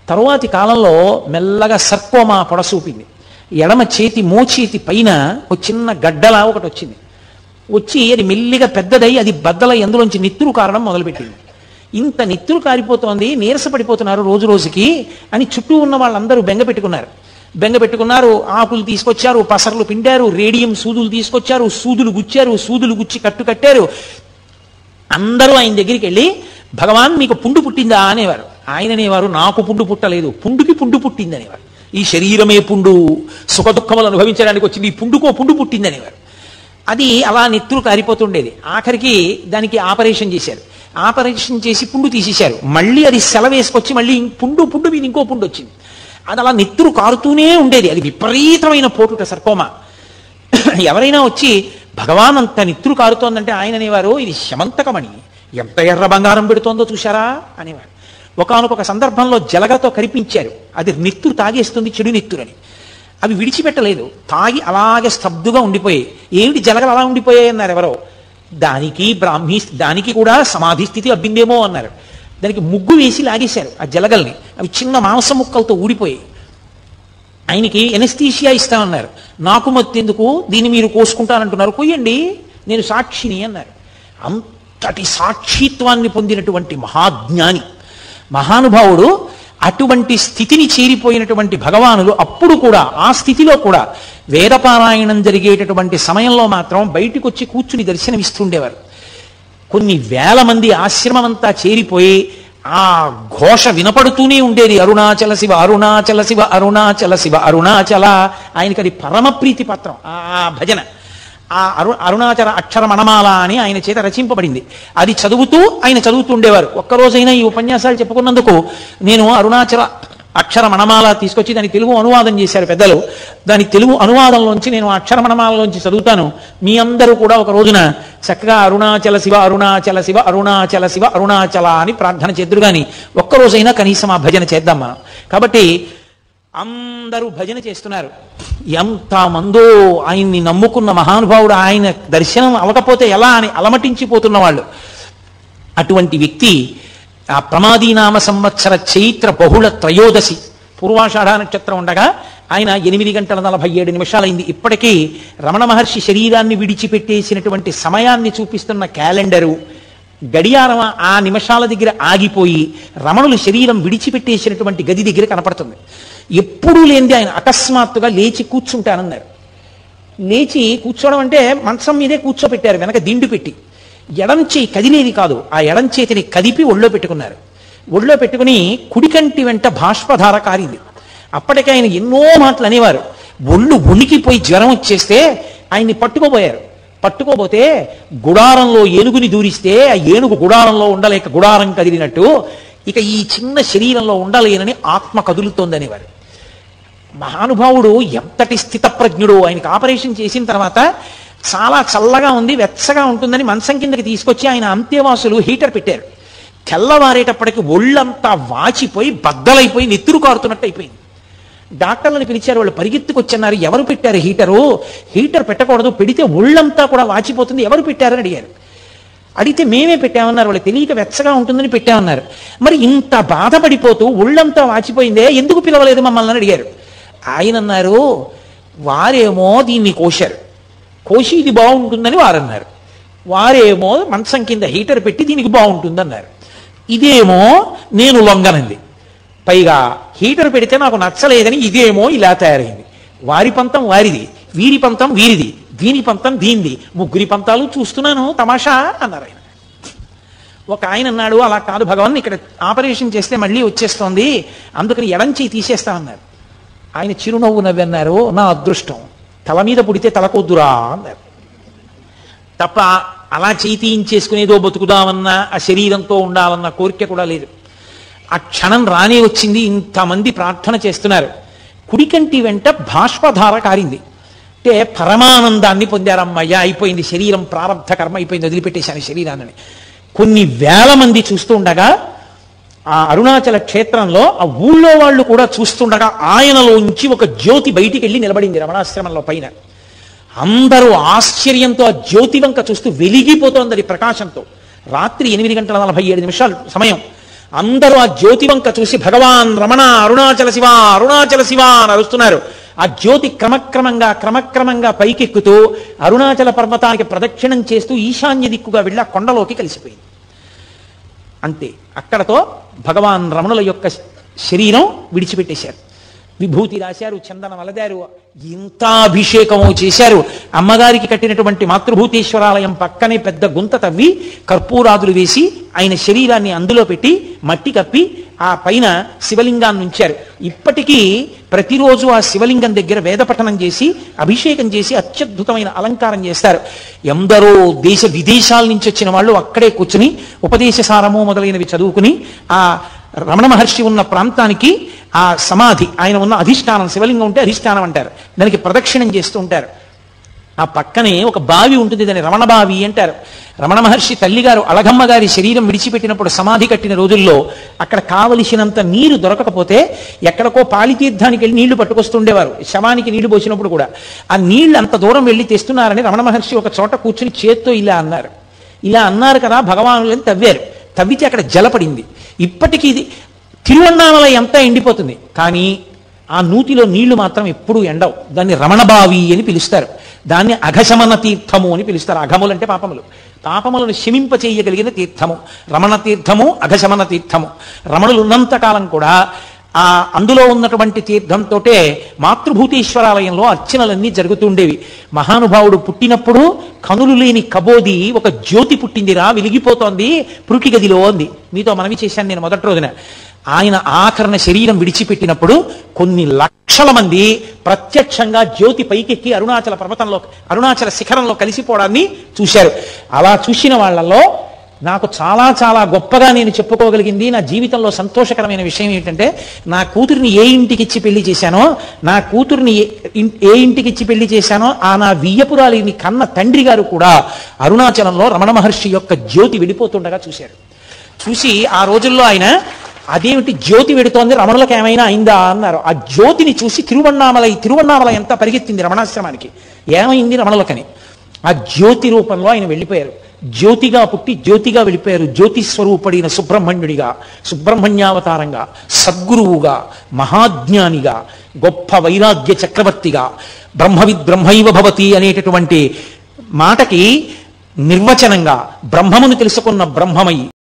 తరువాతి కాలంలో మెల్లగా సర్కోమా పొడసూపింది ఎడమ చేతి మోచేతి పైన ఒక చిన్న గడ్డలా ఒకటి వచ్చింది వచ్చి అది మెల్లిగా పెద్దదై అది బద్దలై అందులోంచి నిత్తురు కారడం మొదలుపెట్టింది ఇంత నిత్తురు కారిపోతోంది నీరసపడిపోతున్నారు రోజు రోజుకి అని చుట్టూ ఉన్న వాళ్ళందరూ బెంగ పెట్టుకున్నారు బెంగ పెట్టుకున్నారు ఆకులు తీసుకొచ్చారు పసర్లు పిండారు రేడియం సూదులు తీసుకొచ్చారు సూదులు గుచ్చారు సూదులు గుచ్చి కట్టు కట్టారు అందరూ ఆయన దగ్గరికి వెళ్ళి భగవాన్ మీకు పుండు పుట్టిందా అనేవారు ఆయన అనేవారు నాకు పుండు పుట్టలేదు పుండుకి పుండు పుట్టింది అనేవారు ఈ శరీరమే పుండు సుఖ దుఃఖములు అనుభవించడానికి వచ్చింది ఈ పుండుకో పుండు పుట్టింది అనేవారు అది అలా నెత్తులు కారిపోతుండేది ఆఖరికి దానికి ఆపరేషన్ చేశారు ఆపరేషన్ చేసి పుండు తీసేశారు మళ్ళీ అది సెలవేసుకొచ్చి మళ్ళీ ఇం- పుండు పుండు మీద ఇంకో పుండు వచ్చింది అది అలా నెత్తురు కారుతూనే ఉండేది అది విపరీతమైన పోటుట సర్కోమా ఎవరైనా వచ్చి భగవాన్ అంత నిత్తురు కారుతోందంటే ఆయన అనేవారు ఇది శమంతకమణి ఎంత ఎర్ర బంగారం పెడుతోందో చూశారా అనేవారు ఒకానొక సందర్భంలో జలగతో కనిపించారు అది నిత్తురు తాగేస్తుంది చెడు నిత్తురని అవి విడిచిపెట్టలేదు తాగి అలాగే స్తబ్దుగా ఉండిపోయాయి ఏమిటి జలగలు అలా ఉండిపోయాయి అన్నారు ఎవరో దానికి బ్రాహ్మీ దానికి కూడా సమాధి స్థితి అబ్బిందేమో అన్నారు దానికి ముగ్గు వేసి లాగేశారు ఆ జలగల్ని అవి చిన్న మాంసం ముక్కలతో ఊడిపోయాయి ఆయనకి ఎనస్థీషియా ఇస్తామన్నారు నాకు మత్తెందుకు దీన్ని మీరు కోసుకుంటానంటున్నారు కొయ్యండి నేను సాక్షిని అన్నారు అంతటి సాక్షిత్వాన్ని పొందినటువంటి మహాజ్ఞాని మహానుభావుడు అటువంటి స్థితిని చేరిపోయినటువంటి భగవానులు అప్పుడు కూడా ఆ స్థితిలో కూడా వేదపారాయణం జరిగేటటువంటి సమయంలో మాత్రం బయటికి వచ్చి కూర్చుని దర్శనమిస్తుండేవారు కొన్ని వేల మంది ఆశ్రమం అంతా చేరిపోయి ఆ ఘోష వినపడుతూనే ఉండేది అరుణాచల శివ అరుణాచల శివ అరుణాచల శివ అరుణాచల ఆయనకి అది పరమ ప్రీతి పత్రం ఆ భజన ఆ అరు అరుణాచల అక్షర మణమాల అని ఆయన చేత రచింపబడింది అది చదువుతూ ఆయన చదువుతూ ఉండేవారు ఒక్కరోజైనా ఈ ఉపన్యాసాలు చెప్పుకున్నందుకు నేను అరుణాచల అక్షర మణమాల తీసుకొచ్చి దాని తెలుగు అనువాదం చేశారు పెద్దలు దాని తెలుగు అనువాదంలోంచి నేను ఆ అక్షర మణమాలలోంచి చదువుతాను మీ అందరూ కూడా ఒక రోజున చక్కగా అరుణాచల శివ అరుణాచల శివ అరుణాచల శివ అరుణాచల అని ప్రార్థన చేద్దరు కానీ ఒక్కరోజైనా కనీసం ఆ భజన చేద్దాం మనం కాబట్టి అందరూ భజన చేస్తున్నారు ఎంత మందో ఆయన్ని నమ్ముకున్న మహానుభావుడు ఆయన దర్శనం అవ్వకపోతే ఎలా అని అలమటించిపోతున్న వాళ్ళు అటువంటి వ్యక్తి ఆ ప్రమాదీనామ సంవత్సర చైత్ర బహుళ త్రయోదశి పూర్వాషాఢ నక్షత్రం ఉండగా ఆయన ఎనిమిది గంటల నలభై ఏడు నిమిషాలైంది ఇప్పటికీ రమణ మహర్షి శరీరాన్ని విడిచిపెట్టేసినటువంటి సమయాన్ని చూపిస్తున్న క్యాలెండరు గడియారం ఆ నిమిషాల దగ్గర ఆగిపోయి రమణులు శరీరం విడిచిపెట్టేసినటువంటి గది దగ్గర కనపడుతుంది ఎప్పుడూ లేనిది ఆయన అకస్మాత్తుగా లేచి కూర్చుంటానన్నారు లేచి కూర్చోవడం అంటే మంచం మీదే కూర్చోపెట్టారు వెనక దిండు పెట్టి ఎడం చేయి కదిలేది కాదు ఆ ఎడం చేతిని కదిపి ఒళ్ళో పెట్టుకున్నారు ఒళ్ళో పెట్టుకుని కుడికంటి వెంట బాష్పధార కారింది అప్పటికే ఆయన ఎన్నో మాటలు అనేవారు ఒళ్ళు ఉనికిపోయి జ్వరం వచ్చేస్తే ఆయన్ని పట్టుకోబోయారు పట్టుకోబోతే గుడారంలో ఏనుగుని దూరిస్తే ఆ ఏనుగు గుడారంలో ఉండలేక గుడారం కదిలినట్టు ఇక ఈ చిన్న శరీరంలో ఉండలేనని ఆత్మ కదులుతోందనేవారు మహానుభావుడు ఎంతటి స్థితప్రజ్ఞుడు ఆయనకి ఆపరేషన్ చేసిన తర్వాత చాలా చల్లగా ఉంది వెచ్చగా ఉంటుందని మంచం కిందకి తీసుకొచ్చి ఆయన అంత్యవాసులు హీటర్ పెట్టారు తెల్లవారేటప్పటికి ఒళ్ళంతా వాచిపోయి బద్దలైపోయి నెత్తురు కారుతున్నట్టు అయిపోయింది డాక్టర్లను పిలిచారు వాళ్ళు పరిగెత్తుకొచ్చన్నారు ఎవరు పెట్టారు హీటరు హీటర్ పెట్టకూడదు పెడితే ఒళ్ళంతా కూడా వాచిపోతుంది ఎవరు పెట్టారని అడిగారు అడిగితే మేమే పెట్టామన్నారు వాళ్ళు తెలియక వెచ్చగా ఉంటుందని పెట్టామన్నారు మరి ఇంత బాధపడిపోతూ ఒళ్ళంతా వాచిపోయిందే ఎందుకు పిలవలేదు మమ్మల్ని అని అడిగారు ఆయన అన్నారు వారేమో దీన్ని కోశారు కోసి ఇది బాగుంటుందని వారన్నారు వారేమో మంచం కింద హీటర్ పెట్టి దీనికి బాగుంటుందన్నారు ఇదేమో నేను లొంగనంది పైగా హీటర్ పెడితే నాకు నచ్చలేదని ఇదేమో ఇలా తయారైంది వారి పంతం వారిది వీరి పంతం వీరిది దీని పంతం దీనిది ముగ్గురి పంతాలు చూస్తున్నాను తమాషా అన్నారు ఆయన ఒక ఆయన అన్నాడు అలా కాదు భగవాన్ ఇక్కడ ఆపరేషన్ చేస్తే మళ్ళీ వచ్చేస్తోంది అందుకని ఎడం చేయి తీసేస్తామన్నారు ఆయన చిరునవ్వు నవ్వన్నారు నా అదృష్టం తల మీద పుడితే తలకొద్దురా అన్నారు తప్ప అలా చేయి తీయించేసుకునేదో బతుకుదామన్నా ఆ శరీరంతో ఉండాలన్న కోరిక కూడా లేదు ఆ క్షణం రానే వచ్చింది ఇంతమంది ప్రార్థన చేస్తున్నారు కుడికంటి వెంట బాష్పధార కారింది అంటే పరమానందాన్ని పొందారమ్మయ్య అయిపోయింది శరీరం ప్రారంభ కర్మ అయిపోయింది వదిలిపెట్టేశాను శరీరాన్ని కొన్ని వేల మంది చూస్తూ ఉండగా ఆ అరుణాచల క్షేత్రంలో ఆ ఊళ్ళో వాళ్ళు కూడా చూస్తుండగా ఆయనలోంచి ఒక జ్యోతి బయటికి వెళ్ళి నిలబడింది రమణాశ్రమంలో పైన అందరూ ఆశ్చర్యంతో ఆ జ్యోతి వంక చూస్తూ వెలిగిపోతోంది అది ప్రకాశంతో రాత్రి ఎనిమిది గంటల నలభై ఏడు నిమిషాలు సమయం అందరూ ఆ జ్యోతి వంక చూసి భగవాన్ రమణ అరుణాచల శివ అరుణాచల శివ అని అరుస్తున్నారు ఆ జ్యోతి క్రమక్రమంగా క్రమక్రమంగా పైకెక్కుతూ అరుణాచల పర్వతానికి ప్రదక్షిణం చేస్తూ ఈశాన్య దిక్కుగా వెళ్ళి ఆ కొండలోకి కలిసిపోయింది అంతే అక్కడతో భగవాన్ రమణుల యొక్క శరీరం విడిచిపెట్టేశారు విభూతి రాశారు చందనం అలదారు ఇంత అభిషేకము చేశారు అమ్మగారికి కట్టినటువంటి మాతృభూతేశ్వరాలయం పక్కనే పెద్ద గుంత తవ్వి కర్పూరాదులు వేసి ఆయన శరీరాన్ని అందులో పెట్టి మట్టి కప్పి ఆ పైన శివలింగాన్ని ఉంచారు ఇప్పటికీ ప్రతిరోజు ఆ శివలింగం దగ్గర వేదపఠనం చేసి అభిషేకం చేసి అత్యద్భుతమైన అలంకారం చేస్తారు ఎందరో దేశ విదేశాల నుంచి వచ్చిన వాళ్ళు అక్కడే కూర్చుని ఉపదేశ సారము మొదలైనవి చదువుకుని ఆ రమణ మహర్షి ఉన్న ప్రాంతానికి ఆ సమాధి ఆయన ఉన్న అధిష్టానం శివలింగం ఉంటే అధిష్టానం అంటారు దానికి ప్రదక్షిణం చేస్తూ ఉంటారు ఆ పక్కనే ఒక బావి ఉంటుంది దాన్ని రమణ బావి అంటారు రమణ మహర్షి తల్లిగారు అలగమ్మ గారి శరీరం విడిచిపెట్టినప్పుడు సమాధి కట్టిన రోజుల్లో అక్కడ కావలసినంత నీరు దొరకకపోతే ఎక్కడికో పాలితీర్థానికి వెళ్ళి నీళ్లు పట్టుకొస్తుండేవారు శవానికి నీళ్లు పోసినప్పుడు కూడా ఆ నీళ్లు అంత దూరం వెళ్ళి తెస్తున్నారని రమణ మహర్షి ఒక చోట కూర్చుని చేత్తో ఇలా అన్నారు ఇలా అన్నారు కదా భగవానులని తవ్వారు తవ్వితే అక్కడ జలపడింది ఇప్పటికీ ఇది తిరువన్నామలై అంతా ఎండిపోతుంది కానీ ఆ నూతిలో నీళ్లు మాత్రం ఎప్పుడూ ఎండవు దాన్ని రమణబావి అని పిలుస్తారు దాన్ని అఘశమన తీర్థము అని పిలుస్తారు అఘములు అంటే పాపములు పాపములను శమింప చేయగలిగిన తీర్థము రమణ తీర్థము అఘశమన తీర్థము రమణులు ఉన్నంతకాలం కూడా ఆ అందులో ఉన్నటువంటి తీర్థంతోటే మాతృభూతేశ్వరాలయంలో అర్చనలన్నీ జరుగుతుండేవి మహానుభావుడు పుట్టినప్పుడు కనులు లేని కబోది ఒక జ్యోతి పుట్టిందిరా వెలిగిపోతోంది పురుటి గదిలో అంది మీతో మనవి చేశాను నేను మొదటి రోజున ఆయన ఆకరణ శరీరం విడిచిపెట్టినప్పుడు కొన్ని లక్షల మంది ప్రత్యక్షంగా జ్యోతి పైకెక్కి అరుణాచల పర్వతంలో అరుణాచల శిఖరంలో కలిసిపోవడాన్ని చూశారు అలా చూసిన వాళ్ళలో నాకు చాలా చాలా గొప్పగా నేను చెప్పుకోగలిగింది నా జీవితంలో సంతోషకరమైన విషయం ఏంటంటే నా కూతురిని ఏ ఇంటికి ఇచ్చి పెళ్లి చేశానో నా కూతురిని ఏ ఇన్- ఏ ఇంటికి ఇచ్చి పెళ్లి చేశానో ఆ నా వియ్యపురాలిని కన్న తండ్రి గారు కూడా అరుణాచలంలో రమణ మహర్షి యొక్క జ్యోతి విడిపోతుండగా చూశారు చూసి ఆ రోజుల్లో ఆయన అదేమిటి జ్యోతి వెడుతోంది రమణులకు ఏమైనా అయిందా అన్నారు ఆ జ్యోతిని చూసి తిరువన్నామలై తిరువన్నామలై ఎంత పరిగెత్తింది రమణాశ్రమానికి ఏమైంది రమణులకని ఆ జ్యోతి రూపంలో ఆయన వెళ్ళిపోయారు జ్యోతిగా పుట్టి జ్యోతిగా వెళ్ళిపోయారు జ్యోతి స్వరూపడిన సుబ్రహ్మణ్యుడిగా సుబ్రహ్మణ్యావతారంగా సద్గురువుగా మహాజ్ఞానిగా గొప్ప వైరాగ్య చక్రవర్తిగా బ్రహ్మవిద్ బ్రహ్మైవ భవతి అనేటటువంటి మాటకి నిర్వచనంగా బ్రహ్మమును తెలుసుకున్న బ్రహ్మమై